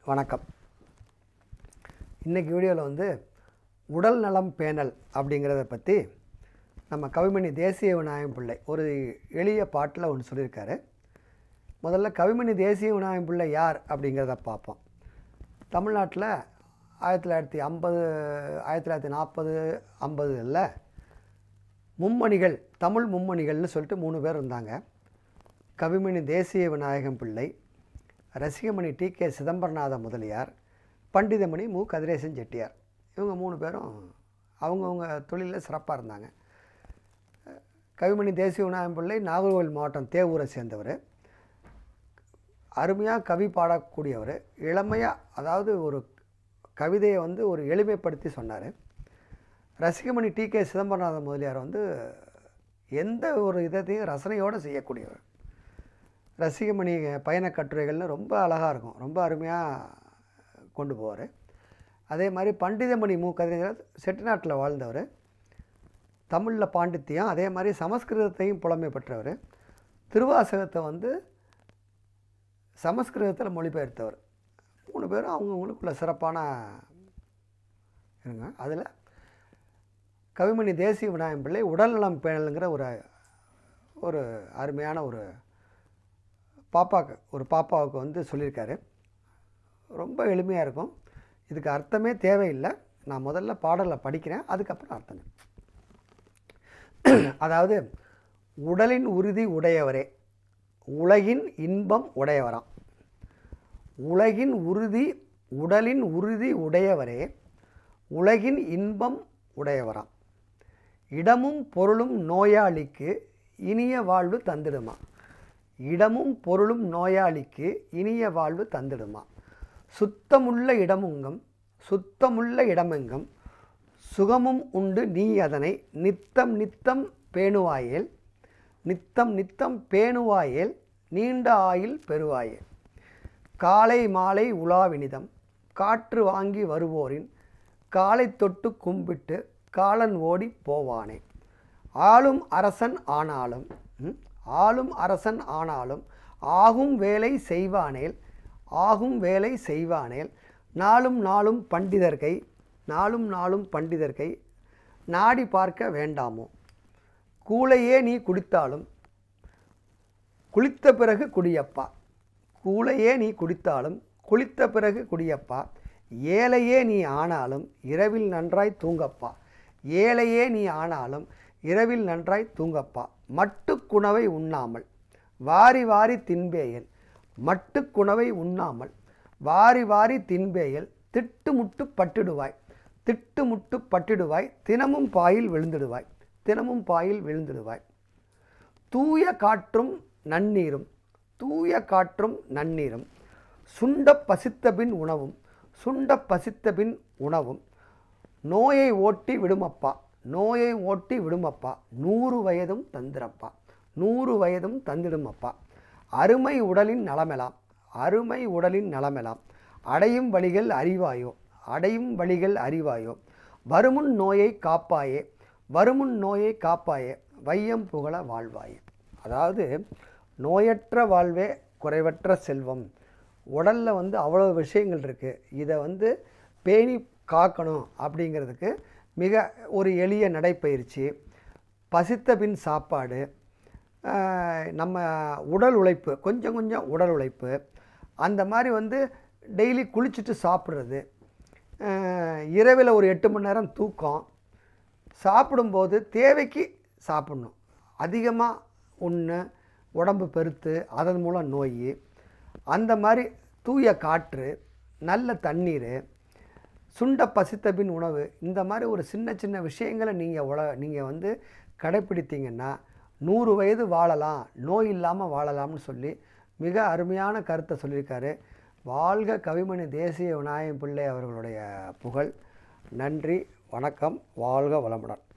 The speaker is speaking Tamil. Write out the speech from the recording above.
வணக்கம் இன்றைக்கி வீடியோவில் வந்து உடல் நலம் பேணல் அப்படிங்கிறத பற்றி நம்ம கவிமணி தேசிய விநாயகம் பிள்ளை ஒரு எளிய பாட்டில் ஒன்று சொல்லியிருக்காரு முதல்ல கவிமணி தேசிய விநாயகம் பிள்ளை யார் அப்படிங்கிறத பார்ப்போம் தமிழ்நாட்டில் ஆயிரத்தி தொள்ளாயிரத்தி ஐம்பது ஆயிரத்தி தொள்ளாயிரத்தி நாற்பது ஐம்பதுகளில் மும்மணிகள் தமிழ் மும்மணிகள்னு சொல்லிட்டு மூணு பேர் இருந்தாங்க கவிமணி தேசிய விநாயகம் பிள்ளை ரசிகமணி டி கே சிதம்பரநாத முதலியார் பண்டிதமணி மு கதிரேசன் செட்டியார் இவங்க மூணு பேரும் அவங்கவுங்க தொழிலில் சிறப்பாக இருந்தாங்க கவிமணி தேசிய விநாயகம் பிள்ளை நாகர்கோவில் மாவட்டம் தேவூரை சேர்ந்தவர் அருமையாக கவி பாடக்கூடியவர் இளமையாக அதாவது ஒரு கவிதையை வந்து ஒரு எளிமைப்படுத்தி சொன்னார் ரசிகமணி டி கே சிதம்பரநாத முதலியார் வந்து எந்த ஒரு இதத்தையும் ரசனையோடு செய்யக்கூடியவர் ரசிகமணி பயண கட்டுரைகள்னு ரொம்ப அழகாக இருக்கும் ரொம்ப அருமையாக கொண்டு போவார் அதே மாதிரி பண்டிதமணி மு கதிரேசன் செட்டிநாட்டில் வாழ்ந்தவர் தமிழில் பாண்டித்தியம் அதே மாதிரி சமஸ்கிருதத்தையும் புலமை பெற்றவர் திருவாசகத்தை வந்து சமஸ்கிருதத்தில் மொழிபெயர்த்தவர் மூணு பேரும் அவங்கவுங்களுக்குள்ள சிறப்பான இருங்க அதில் கவிமணி தேசிய விநாயகம் பிள்ளை உடல்நலம் பேணலுங்கிற ஒரு ஒரு அருமையான ஒரு பாப்பாக்கு ஒரு பாப்பாவுக்கு வந்து சொல்லியிருக்காரு ரொம்ப எளிமையாக இருக்கும் இதுக்கு அர்த்தமே தேவையில்லை நான் முதல்ல பாடலை படிக்கிறேன் அதுக்கப்புறம் அர்த்தம் அதாவது உடலின் உறுதி உடையவரே உலகின் இன்பம் உடையவராம் உலகின் உறுதி உடலின் உறுதி உடையவரே உலகின் இன்பம் உடையவராம் இடமும் பொருளும் நோயாளிக்கு இனிய வாழ்வு தந்திடுமா இடமும் பொருளும் நோயாளிக்கு இனிய வாழ்வு தந்திடுமா சுத்தமுள்ள இடமுங்கம் சுத்தமுள்ள இடமெங்கும் சுகமும் உண்டு நீ அதனை நித்தம் நித்தம் பேணுவாயேல் நித்தம் நித்தம் பேணுவாயேல் நீண்ட ஆயில் பெறுவாயேல் காலை மாலை உலாவினிதம் காற்று வாங்கி வருவோரின் காலை தொட்டு கும்பிட்டு காலன் ஓடி போவானே ஆளும் அரசன் ஆனாலும் ம், ஆளும் அரசன் ஆனாலும் ஆகும் வேலை செய்வானேல் ஆகும் வேலை செய்வானேல் நாளும் நாளும் பண்டிதர்கை நாளும் நாளும் பண்டிதர்கை நாடி பார்க்க வேண்டாமோ கூளையே நீ குடித்தாலும் குளித்த பிறகு குடியப்பா கூளையே நீ குடித்தாலும் குளித்த பிறகு குடியப்பா ஏழையே நீ ஆனாலும் இரவில் நன்றாய் தூங்கப்பா ஏழையே நீ ஆனாலும் இரவில் நன்றாய் தூங்கப்பா மட்டுக்குணவை உண்ணாமல் வாரி வாரி தின்பேயல் மட்டுக்குணவை உண்ணாமல் வாரி வாரி தின்பேயல் திட்டுமுட்டு பட்டிடுவாய் திட்டுமுட்டு பட்டிடுவாய் தினமும் பாயில் விழுந்திடுவாய் தினமும் பாயில் விழுந்திடுவாய் தூய காற்றும் நன்னீரும் தூய காற்றும் நன்னீரும் சுண்ட பசித்தபின் உணவும் சுண்ட பசித்தபின் உணவும் நோயை ஓட்டி விடுமப்பா நோயை ஓட்டி விடுமப்பா நூறு வயதும் தந்திரப்பா நூறு வயதும் தந்திடுமப்பா அருமை உடலின் நலமெலாம் அருமை உடலின் நலமெலாம் அடையும் வழிகள் அறிவாயோ அடையும் வழிகள் அறிவாயோ வருமுன் நோயை காப்பாயே வருமுன் நோயை காப்பாயே வையம் புகழ வாழ்வாயே அதாவது நோயற்ற வாழ்வே குறைவற்ற செல்வம் உடலில் வந்து அவ்வளோ விஷயங்கள் இருக்குது இதை வந்து பேணி காக்கணும் அப்படிங்கிறதுக்கு மிக ஒரு எளிய நடைப்பயிற்சி பசித்த பின் சாப்பாடு ஆஹ், நம்ம உடல் உழைப்பு கொஞ்சம் கொஞ்சம் உடல் உழைப்பு அந்த மாதிரி வந்து டெய்லி குளிச்சுட்டு சாப்பிட்றது இரவில் ஒரு எட்டு மணி நேரம் தூக்கம் சாப்பிடும்போது தேவைக்கு சாப்பிடணும் அதிகமாக உண்ணு உடம்பு பெருத்து அதன் மூலம் நோய் அந்த மாதிரி தூய காற்று நல்ல தண்ணீர் சுண்ட பசித்த பின் உணவு இந்த மாதிரி ஒரு சின்ன சின்ன விஷயங்களை நீங்கள் உல நீங்கள் வந்து கடைப்பிடித்தீங்கன்னா நூறு வயது வாழலாம் நோய் இல்லாமல் வாழலாம்னு சொல்லி மிக அருமையான கருத்தை சொல்லியிருக்காரு வாழ்க கவிமணி தேசிய விநாயகம் பிள்ளை அவர்களுடைய புகழ் நன்றி வணக்கம் வாழ்க வளமுடன்